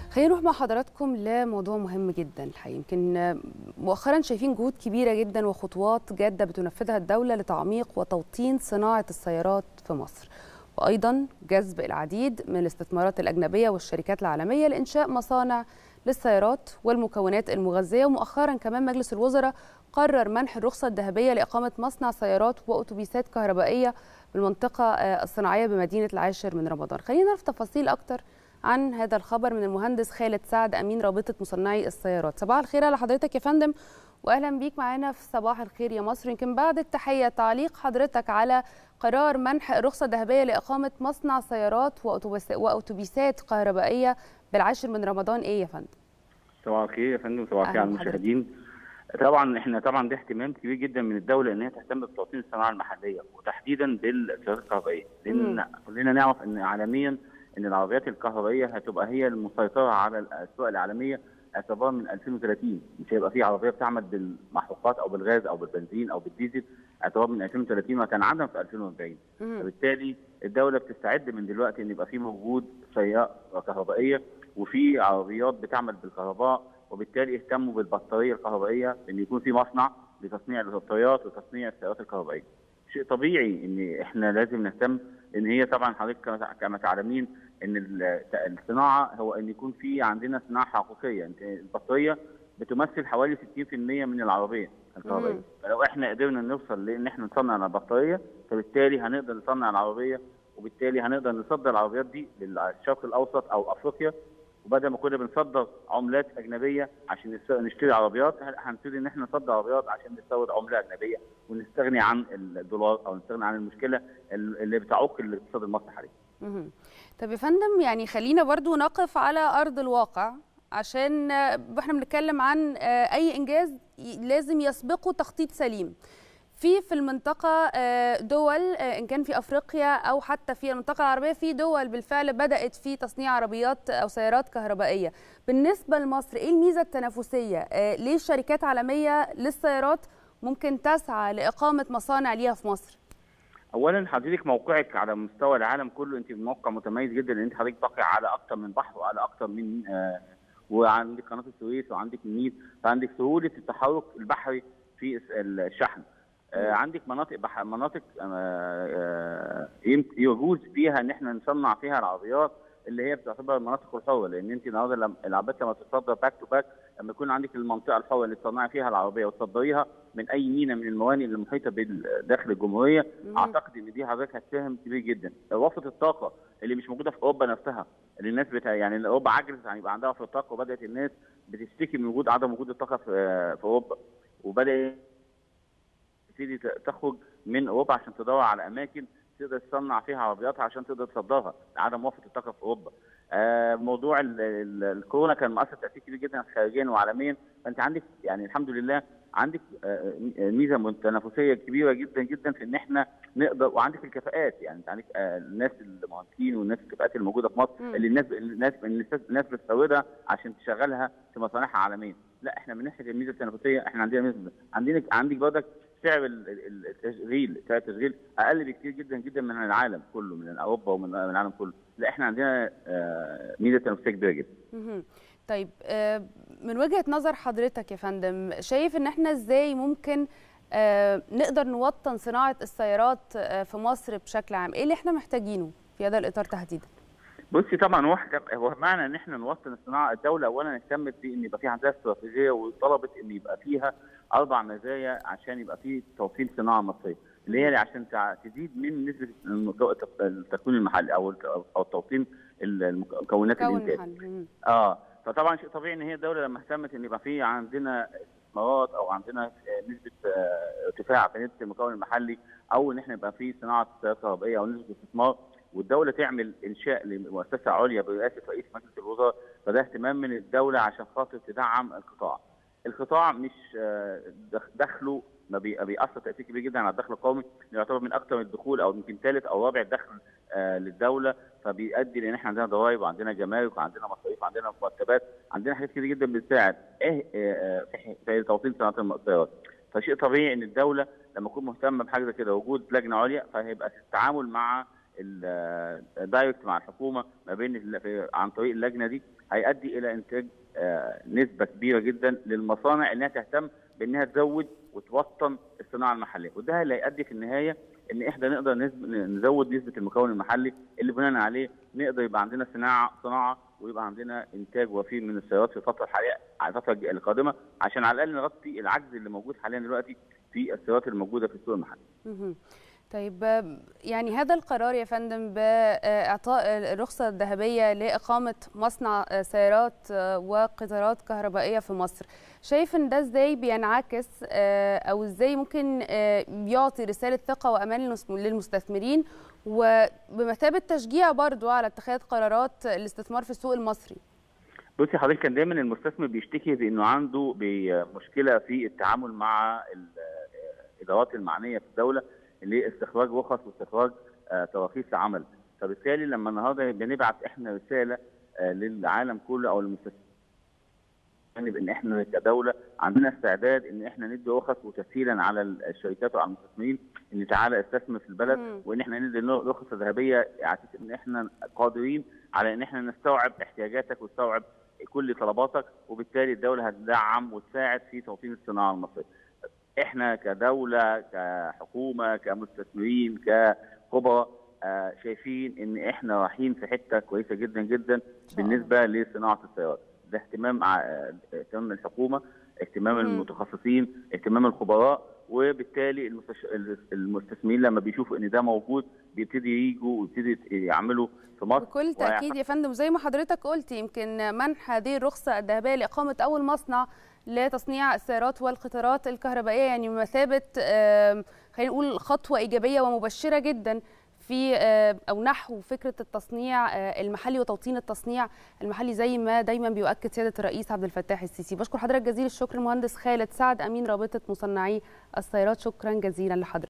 خلينا نروح مع حضراتكم لموضوع مهم جدا الحقيقه يمكن مؤخرا شايفين جهود كبيره جدا وخطوات جاده بتنفذها الدوله لتعميق وتوطين صناعه السيارات في مصر وايضا جذب العديد من الاستثمارات الاجنبيه والشركات العالميه لانشاء مصانع للسيارات والمكونات المغذيه ومؤخرا كمان مجلس الوزراء قرر منح الرخصه الذهبيه لاقامه مصنع سيارات واتوبيسات كهربائيه بالمنطقه الصناعيه بمدينه العاشر من رمضان خلينا نعرف تفاصيل اكتر عن هذا الخبر من المهندس خالد سعد امين رابطه مصنعي السيارات صباح الخير على حضرتك يا فندم واهلا بيك معانا في صباح الخير يا مصر يمكن بعد التحيه تعليق حضرتك على قرار منح الرخصه الذهبيه لاقامه مصنع سيارات واتوبيسات كهربائيه بالعاشر من رمضان ايه يا فندم صباح الخير يا فندم صباح الخير على المشاهدين طبعا احنا طبعا ده اهتمام كبير جدا من الدوله ان هي تهتم بتوطين الصناعه المحليه وتحديدا بالسيارات الكهربائيه لان كلنا نعرف ان عالميا ان العربيات الكهربائيه هتبقى هي المسيطره على الاسواق العالميه اعتبارا من 2030 مش هيبقى في عربيه بتعمل بالمحروقات او بالغاز او بالبنزين او بالديزل اعتبارا من 2030 وتنعدم في 2040 فبالتالي الدوله بتستعد من دلوقتي ان يبقى في موجود سيارة كهربائيه وفي عربيات بتعمل بالكهرباء وبالتالي اهتموا بالبطاريه الكهربائيه ان يكون في مصنع لتصنيع البطاريات وتصنيع السيارات الكهربائيه. شيء طبيعي ان احنا لازم نهتم ان هي طبعا حضرتك كما تعلمين ان الصناعه هو ان يكون في عندنا صناعه حقيقيه انت البطاريه بتمثل حوالي 60% من العربيه الكهربائيه فلو احنا قدرنا نوصل لان احنا نصنع البطاريه فبالتالي هنقدر نصنع العربيه وبالتالي هنقدر نصدر العربيات دي للشرق الاوسط او افريقيا وبدل ما كنا بنصدر عملات اجنبيه عشان نشتري عربيات هنبتدي ان احنا نصدر عربيات عشان نستورد عمله اجنبيه ونستغني عن الدولار او نستغني عن المشكله اللي بتعوق الاقتصاد المصري حاليا. طب يا فندم يعني خلينا برضو نقف على ارض الواقع عشان احنا بنتكلم عن اي انجاز لازم يسبقه تخطيط سليم. في في المنطقة دول إن كان في أفريقيا أو حتى في المنطقة العربية في دول بالفعل بدأت في تصنيع عربيات أو سيارات كهربائية بالنسبة لمصر إيه الميزة التنافسية؟ ليه الشركات عالمية للسيارات ممكن تسعى لإقامة مصانع ليها في مصر؟ اولا حضرتك موقعك على مستوى العالم كله انت موقع متميز جدا لان انت حضرتك تقع على اكثر من بحر وعلى اكثر من آه وعندك قناه السويس وعندك النيل فعندك سهوله التحرك البحري في الشحن آه عندك مناطق بح... مناطق آه يجوز فيها ان احنا نصنع فيها العربيات اللي هي بتعتبر المناطق الحره لان انت النهارده العربيات لما تتصدر باك تو باك لما يكون عندك المنطقه الحره اللي تصنعي فيها العربيه وتصدريها من اي ميناء من الموانئ المحيطه بداخل الجمهوريه مم. اعتقد ان دي حضرتك هتساهم كبير جدا وفره الطاقه اللي مش موجوده في اوروبا نفسها اللي الناس بتا... يعني اوروبا عجزت عن يبقى عندها وفره طاقه وبدات الناس بتشتكي من وجود عدم وجود الطاقه في في اوروبا وبدا تبتدي تخرج من اوروبا عشان تدور على اماكن تقدر تصنع فيها عربياتها عشان تقدر تصدرها لعدم وفره الطاقه في اوروبا. آه موضوع ال ال الكورونا كان مؤثر تاثير كبير جدا خارجيا وعالميا فانت عندك يعني الحمد لله عندك آه ميزه تنافسيه كبيره جدا جدا في ان احنا نقدر وعندك الكفاءات يعني انت عندك آه الناس المهندسين والناس الكفاءات الموجوده في مصر م. اللي الناس الناس الناس بتستوردها عشان تشغلها في مصانعها عالميا. لا احنا من ناحيه الميزه التنافسيه احنا عندنا ميزه عندنا عندك برضك سعر التشغيل سعر التشغيل اقل بكثير جدا جدا من العالم كله من اوروبا ومن العالم كله لا احنا عندنا ميزه تنافسيه كبيره جدا طيب من وجهه نظر حضرتك يا فندم شايف ان احنا ازاي ممكن نقدر نوطن صناعه السيارات في مصر بشكل عام ايه اللي احنا محتاجينه في هذا الاطار تحديدا بصي طبعا واحد هو معنى ان احنا نوطن الصناعه الدوله اولا اهتمت بان يبقى في عندها استراتيجيه وطلبت ان يبقى فيها اربع مزايا عشان يبقى في توطين صناعه مصريه اللي هي عشان تزيد من نسبه التكوين المحلي او او توطين المكونات الانتاج. اه فطبعا شيء طبيعي ان هي الدوله لما اهتمت ان يبقى في عندنا استثمارات او عندنا نسبه ارتفاع في نسبه المكون المحلي او ان احنا يبقى في صناعه كهربائيه او نسبه استثمار والدوله تعمل انشاء لمؤسسه عليا برئاسه رئيس مجلس الوزراء فده اهتمام من الدوله عشان خاطر تدعم القطاع. القطاع مش دخله ما بيأثر تأثير كبير جدا على الدخل القومي يعتبر من أكثر الدخول أو يمكن ثالث أو رابع دخل للدولة فبيؤدي لأن احنا عندنا ضرائب وعندنا جمارك وعندنا مصاريف وعندنا مرتبات عندنا حاجات كتير جدا بتساعد ايه في توطين صناعة السيارات فشيء طبيعي ان الدولة لما تكون مهتمة بحاجة زي كده وجود لجنة عليا فهيبقى التعامل مع الدايركت مع الحكومه ما بين عن طريق اللجنه دي هيؤدي الى انتاج نسبه كبيره جدا للمصانع انها تهتم بانها تزود وتوطن الصناعه المحليه وده اللي هيؤدي في النهايه ان احنا نقدر نزود نسبه المكون المحلي اللي بناء عليه نقدر يبقى عندنا صناعه صناعه ويبقى عندنا انتاج وفير من السيارات في الفتره الحاليه على الفتره القادمه عشان على الاقل نغطي العجز اللي موجود حاليا دلوقتي في السيارات الموجوده في السوق المحلي. طيب يعني هذا القرار يا فندم باعطاء الرخصه الذهبيه لاقامه مصنع سيارات وقطارات كهربائيه في مصر شايف ان ده ازاي بينعكس او ازاي ممكن يعطي رساله ثقه وامان للمستثمرين وبمثابه تشجيع برضو على اتخاذ قرارات الاستثمار في السوق المصري بصي حضرتك كان دايما المستثمر بيشتكي بانه عنده مشكله في التعامل مع الادارات المعنيه في الدوله لاستخراج رخص واستخراج تراخيص عمل فبالتالي لما النهارده بنبعت احنا رساله للعالم كله او المستثمرين ان احنا كدوله عندنا استعداد ان احنا ندي رخص وتسهيلا على الشركات وعلى المستثمرين ان تعالى استثمر في البلد م. وان احنا ندي رخصه ذهبيه يعني ان احنا قادرين على ان احنا نستوعب احتياجاتك ونستوعب كل طلباتك وبالتالي الدوله هتدعم وتساعد في توطين الصناعه المصريه. احنا كدوله كحكومه كمستثمرين كخبراء آه شايفين ان احنا رايحين في حته كويسه جدا جدا بالنسبه لصناعه السيارات ده اهتمام اهتمام الحكومه اهتمام المتخصصين اهتمام الخبراء وبالتالي المستش... المستثمرين لما بيشوفوا ان ده موجود بيبتدي يجوا ويبتدي يعملوا في مصر بكل تاكيد يا فندم زي ما حضرتك قلت يمكن منح هذه الرخصه الذهبيه لاقامه اول مصنع لتصنيع السيارات والقطارات الكهربائيه يعني بمثابه خلينا نقول خطوه ايجابيه ومبشره جدا في او نحو فكره التصنيع المحلي وتوطين التصنيع المحلي زي ما دايما بيؤكد سياده الرئيس عبد الفتاح السيسي بشكر حضرتك جزيل الشكر المهندس خالد سعد امين رابطه مصنعي السيارات شكرا جزيلا لحضرتك